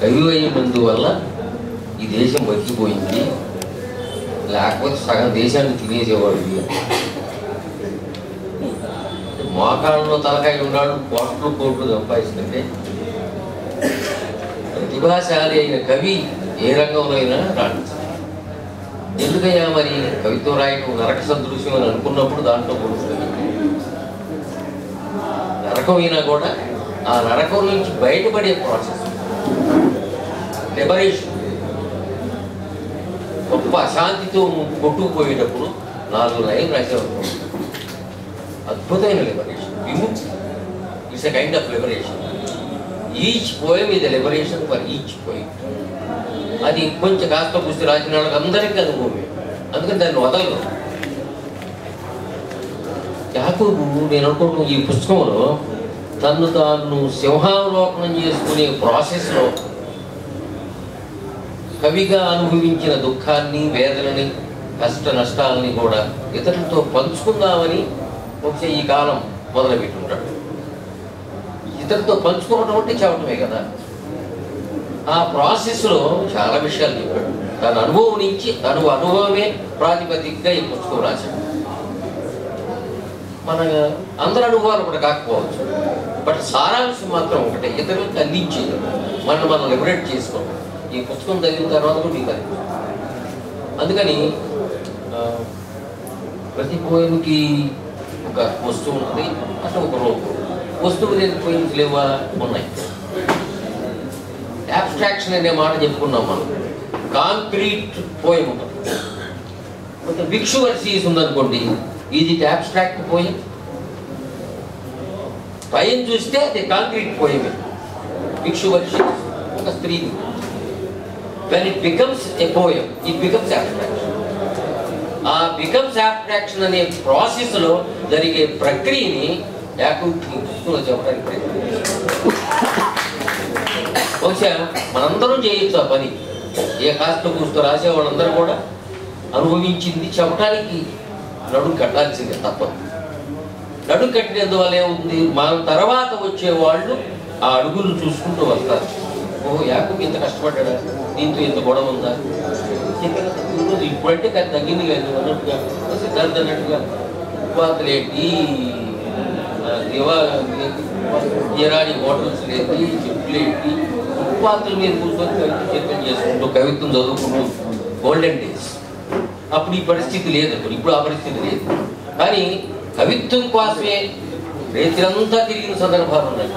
కవి అయినందువల్ల ఈ దేశం బతికిపోయింది లేకపోతే సగం దేశాన్ని తినేసేవాడు ఇది. మోకాళ్ళలో తలకాయ ఉన్నాడు కోట్లు కోట్లు సంపాదిస్తుంటే ప్రతిభాశాలి అయిన కవి ఏ రంగంలో అయినా రాణించాలి ఎందుకయ్యా మరి కవిత్వం రాయటం నరక సదృశ్యం అని అనుకున్నప్పుడు దాంట్లో పొడుస్తుంది నరకం అయినా కూడా ఆ నరకం నుంచి బయటపడే ప్రాసెస్ లిబరేషన్ గొప్ప అశాంతితో కొట్టుకుపోయేటప్పుడు నాలుగు లైన్ రాసేవారు అద్భుతమైన లిబరేషన్ విముక్తి it's a kind of liberation each poem ఇది లిబరేషన్ ఫర్ ఈచ్ పోయం అది కొంచెం కాస్త పుస్తకం రాసిన వాళ్ళకి అందరికీ అనుభవమే అందుకని దాన్ని వదలరు యాకూబు నేను అనుకుంటున్న ఈ పుస్తకంలో తను తాను సింహావలోకనం చేసుకునే ప్రాసెస్లో కవిగా అనుభవించిన దుఃఖాన్ని వేదనని కష్ట నష్టాలని కూడా ఇతరులతో పంచుకుందామని బహుశా ఈ కాలం మొదలుపెట్టుంటాడు ఇతరులతో పంచుకోవడం అంటే చెప్పటమే కదా ఆ ప్రాసెస్లో చాలా విషయాలు చెప్పాడు తన అనుభవం నుంచి తను అనుభవమే ప్రాతిపదికగా ఈ పుస్తకం రాశాడు మన అందరి అనుభవాలు కూడా కాకపోవచ్చు బట్ సారాంశం మాత్రం ఒకటే ఇతరులకు అందించేది మనం మనం లిబరేట్ చేసుకోవడం ఈ పుస్తకం చదివిన తర్వాత కూడా మీకు అది అందుకని ఆ, ప్రతి పోయంకి ఒక వస్తువు ఉంటుంది అట్లా ఒక రూపం వస్తువు లేని పోయిన్స్ లేవా ఉన్నాయి అబ్స్ట్రాక్షన్ అనే మాట చెప్పుకున్నాం మనం కాంక్రీట్ పోయం ఉంటుంది కొంచెం భిక్షు వర్సీస్ ఉందనుకోండి ఇది అబ్స్ట్రాక్ట్ పోయం పైన చూస్తే అది కాంక్రీట్ పోయమే భిక్షు వర్షి ఒక స్త్రీని when it becomes a poem it becomes abstraction ఆ బికమ్స్ అబ్స్ట్రాక్షన్ అనే ప్రాసెస్లో జరిగే ప్రక్రియని యాకూబ్ ఈ పుస్తకంలో చెప్పడానికి ప్రయత్నం చేశాడు. బహుశా మనందరం చేయొచ్చు ఆ పని ఏ కాస్త కూస్తో రాసే వాళ్ళందరూ కూడా అనుభవించింది చెప్పడానికి నడుం కట్టాల్సిందే తప్పదు నడుం కట్టినందువల్ల ఏముంది మన తర్వాత వచ్చే వాళ్ళు ఆ అడుగులు చూసుకుంటూ వస్తారు ఓహో యాకూబ్ ఇంత కష్టపడ్డా దీంతో ఇంత గొడవ ఉందా చెప్పాను కదా, ఈరోజు ఇప్పుడంటే కాదు తగ్గింది కానీ అన్నట్టుగా సిద్ధార్థ అన్నట్టుగా ఉపాధులు ఏంటి ఆ, దివా ఇరాని హోటల్స్ ఏంటి చెట్లు ఏంటి ఉపాధుల మీద కూర్చొని కవిత్వం చర్చలు చేసుకుంటూ కవిత్వం చదువుకుంటూ గోల్డెన్ డేస్ అప్పుడు ఈ పరిస్థితి లేదు అప్పుడు ఇప్పుడు ఆ పరిస్థితి లేదు కానీ కవిత్వం కోసమే రైతులంతా తిరిగిన సందర్భాలు ఉన్నాయి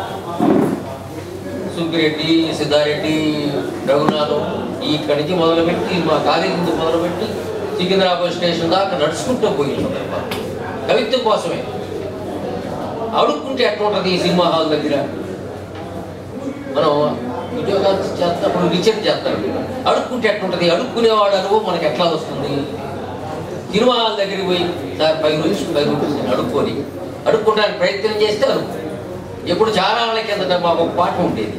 సుబ్బిరెడ్డి సిద్ధారెడ్డి రఘునాథం ఇక్కడి నుంచి మొదలుపెట్టి మా కాలేజీ నుంచి మొదలుపెట్టి సికింద్రాబాద్ స్టేషన్ దాకా నడుచుకుంటూ పోయిన సందర్భాలు కవిత్వం కోసమే అడుక్కుంటే ఎట్లా ఉంటుంది ఈ సినిమా హాల్ దగ్గర మనం ఉద్యోగాలు చేస్తున్నప్పుడు రీసెర్చ్ చేస్తారు అడుక్కుంటే ఎట్లుంటుంది అడుక్కునేవాడు అనుభవం మనకి ఎట్లా వస్తుంది సినిమా హాల్ దగ్గరికి పోయి sir five rupees five rupees అని అడుక్కొని అడుక్కోవడానికి ప్రయత్నం చేస్తే అడుగు ఇప్పుడు చాలా వాళ్ళ కిందట మాకు ఒక పాఠం ఉండేది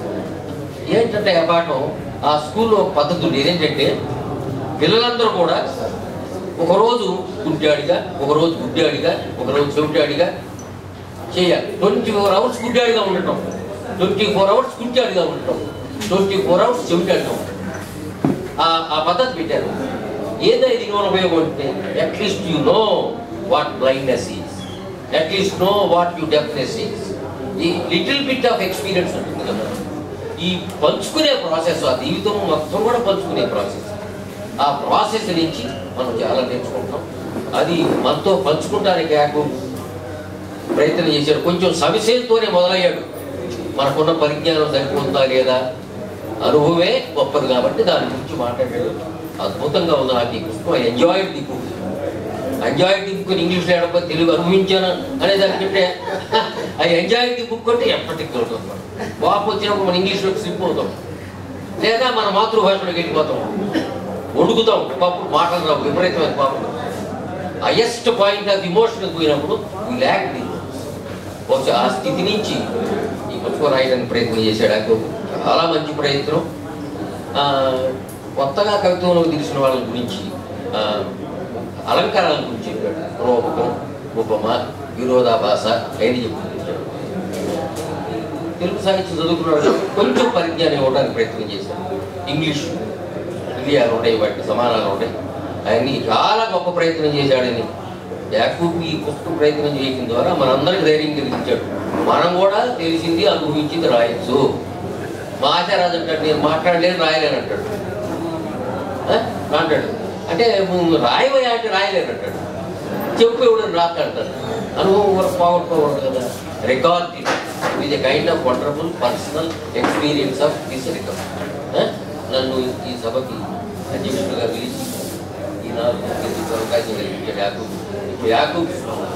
ఏంటంటే ఆ పాఠం ఆ స్కూల్లో ఒక పద్ధతి ఉండేది ఏంటంటే పిల్లలందరూ కూడా ఒకరోజు గుడ్డాడిగా ఒకరోజు గుడ్డాడిగా ఒకరోజు చెవిటాడిగా చేయాలి ట్వంటీ ఫోర్ అవర్స్ గుడ్డాడిగా ఉండటం ట్వంటీ ఫోర్ అవర్స్ గుడ్డాడిగా ఉండటం ట్వంటీ ఫోర్ అవర్స్ చెవిటాడిగా ఉండటం ఆ- ఆ పద్ధతి పెట్టారు ఏదో ఇది ఉపయోగం అంటే at least you know what blindness is at least know what you deafness is ఈ లిటిల్ బిట్ ఆఫ్ ఎక్స్పీరియన్స్ ఉంటుంది కదా ఈ పంచుకునే ప్రాసెస్ ఆ జీవితం మొత్తం కూడా పంచుకునే ప్రాసెస్ ఆ ప్రాసెస్ నుంచి మనం చాలా నేర్చుకుంటాం అది మనతో పంచుకుంటానికి యాకు ప్రయత్నం చేశాడు కొంచెం సవిశేషతోనే మొదలయ్యాడు మనకున్న పరిజ్ఞానం సరిపోతుందా లేదా అనుభవమే గొప్పది కాబట్టి దాని గురించి మాట్లాడాడు అద్భుతంగా ఉంది నాకు ఈ పుస్తకం I enjoyed the book enjoyed the book ఇంగ్లీష్లో ఏడకపోతే తెలుగు అనుభవించాను అనే దానికి చెప్తే ఐ ఎంజాయ్ ది బుక్ అంటే ఎప్పటికీ ఉంటుంది వాపు వచ్చినప్పుడు మన ఇంగ్లీష్లోకి స్లిప్ అవుతాం లేదా మన మాతృభాషలోకి వెళ్ళిపోతాం వణుకుతాం ఒకప్పుడు మాటలు రావు విపరీతమైన పాపం హైయెస్ట్ పాయింట్ ఆఫ్ ఇమోషన్ పోయినప్పుడు ఈ ల్యాక్ బహుశా ఆ స్థితి నుంచి ఈ పుస్తకం రాయడానికి ప్రయత్నం చేశాడు ఆయన చాలా మంచి ప్రయత్నం ఆ, కొత్తగా కవిత్వంలో తెలిసిన వాళ్ళ గురించి ఆ, అలంకారాల గురించి చెప్పాడు రూపకం ఉపమ విరోధాభాస అయిన చెప్పింది తెలుగు సాహిత్యం చదువుకున్నాడు కొంచెం పరిజ్ఞానం ఇవ్వడానికి ప్రయత్నం చేశాడు ఇంగ్లీష్ ఇండియాలో ఉంటాయి వాటికి సమానాలు ఉంటాయి ఆయన్ని చాలా గొప్ప ప్రయత్నం చేశాడని యాకూబ్ ఈ పుస్తకం ప్రయత్నం చేయడం ద్వారా మనందరికి ధైర్యం కలిగించాడు మనం కూడా తెలిసింది అనుభవించింది రాయొచ్చు మా ఆచారాజు అంటాడు నేను మాట్లాడలేను రాయలేను అంటాడు ఆ? అంటాడు అంటే నువ్వు రాయవయ్యా అంటే రాయలేను అంటాడు చెప్పు ఎవడు రాస్తాడు అనుభవం కూడా పోగొట్టుకోకూడదు కదా రికార్డ్ ఇది a kind of wonderful personal experience of this record నన్ను ఈ సభకి అధ్యక్షుడిగా పిలిచి ఈ నాలుగు అవకాశం కలిగించాడు యాకూబ్ యాకూబ్